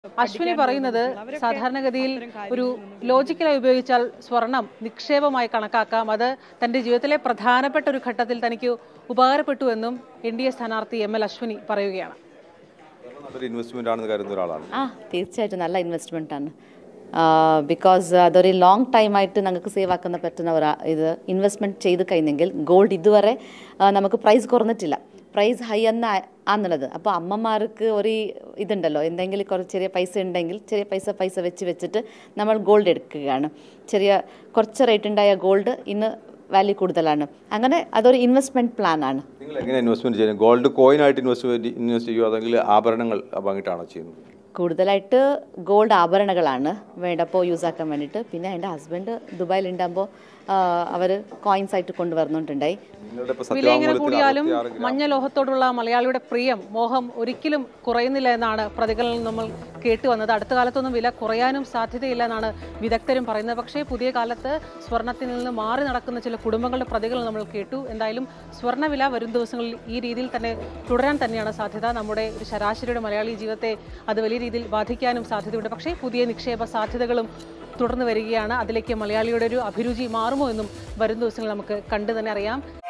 അശ്വിനി പറയുന്നത് സാധാരണഗതിയിൽ ഒരു ലോജിക്കലായി ഉപയോഗിച്ചാൽ സ്വർണം നിക്ഷേപമായി കണക്കാക്കാം അത് തന്റെ ജീവിതത്തിലെ പ്രധാനപ്പെട്ട ഒരു ഘട്ടത്തിൽ തനിക്ക് ഉപകാരപ്പെട്ടു എന്നും എൻ ഡി എ സ്ഥാനാർത്ഥി എം എൽ അശ്വിനി പറയുകയാണ് നല്ലൊരു ഇൻവെസ്റ്റ്മെന്റ് ആണെന്ന് കരുതുന്ന ഒരാളാണ് ആ തീർച്ചയായിട്ടും നല്ല ഇൻവെസ്റ്റ്മെൻ്റ് ആണ് ബിക്കോസ് അതൊരു ലോങ് ടൈമായിട്ട് ഞങ്ങൾക്ക് സേവ് ആക്കുന്ന പറ്റുന്ന ഒരു ഇത് ഇൻവെസ്റ്റ്മെൻറ്റ് ചെയ്ത് കഴിഞ്ഞെങ്കിൽ ഗോൾഡ് ഇതുവരെ ആ, നമുക്ക് പ്രൈസ് കുറഞ്ഞിട്ടില്ല പ്രൈസ് ഹൈ എന്ന ആന്നുള്ളത് അപ്പോൾ അമ്മമാർക്ക് ഒരു ഇതുണ്ടല്ലോ എന്തെങ്കിലും കുറച്ച് ചെറിയ പൈസ ഉണ്ടെങ്കിൽ ചെറിയ പൈസ പൈസ വെച്ച് വെച്ചിട്ട് നമ്മൾ ഗോൾഡ് എടുക്കുകയാണ് ചെറിയ കുറച്ച് റേറ്റ് ഉണ്ടായ ഗോൾഡ് ഇന്ന് വാല്യൂ കൂടുതലാണ് അങ്ങനെ അതൊരു ഇൻവെസ്റ്റ്മെൻറ്റ് പ്ലാൻ ആണ് നിങ്ങൾ എങ്ങനെ ഇൻവെസ്റ്റ്മെന്റ് ചെയ്യുന്നത് ഗോൾഡ് കോയിൻ ആയിട്ട് ഇൻവെസ്റ്റ് ഇൻവെസ്റ്റ് ചെയ്യുമോ അല്ലെങ്കിൽ ആഭരണങ്ങൾ വാങ്ങിയിട്ടാണോ ചെയ്യുന്നത് കൂടുതലായിട്ട് ഗോൾഡ് ആഭരണങ്ങളാണ് വേണ്ടപ്പോൾ യൂസ് ആക്കാൻ വേണ്ടിയിട്ട് പിന്നെ എൻ്റെ ഹസ്ബൻഡ് ദുബായിലുണ്ടാകുമ്പോൾ അവർ കോയിൻസ് ആയിട്ട് കൊണ്ടുവരുന്നുണ്ടായി നിങ്ങളുടെ ഇപ്പോൾ വില എങ്ങനെ സത്യവാങ്മൂലത്തിൽ കൂടിയാലും അറുപത്തിയാറ് ഗ്രാം മഞ്ഞ ലോഹത്തോടുള്ള മലയാളിയുടെ പ്രിയം മോഹം ഒരിക്കലും കുറയുന്നില്ല എന്നാണ് പ്രതികളിൽ നമ്മൾ കേട്ടു വന്നത് അടുത്ത കാലത്തൊന്നും വില കുറയാനും സാധ്യതയില്ല എന്നാണ് വിദഗ്ധരും പറയുന്നത് പക്ഷേ പുതിയ കാലത്ത് സ്വർണത്തിൽ നിന്ന് മാറി നടക്കുന്ന ചില കുടുംബങ്ങളുടെ പ്രതികൾ നമ്മൾ കേട്ടു എന്തായാലും സ്വർണ്ണവില വരും ദിവസങ്ങളിൽ ഈ രീതിയിൽ തന്നെ തുടരാൻ തന്നെയാണ് സാധ്യത നമ്മുടെ ഒരു ശരാശരിയുടെ മലയാളി ജീവിതത്തെ അത് വലിയ രീതിയിൽ ബാധിക്കാനും സാധ്യതയുണ്ട് പക്ഷേ പുതിയ നിക്ഷേപ സാധ്യതകളും തുടർന്ന് വരികയാണ് അതിലേക്ക് മലയാളിയുടെ ഒരു അഭിരുചി മാറുമോ എന്നും വരും ദിവസങ്ങളിൽ നമുക്ക് കണ്ടു തന്നെ അറിയാം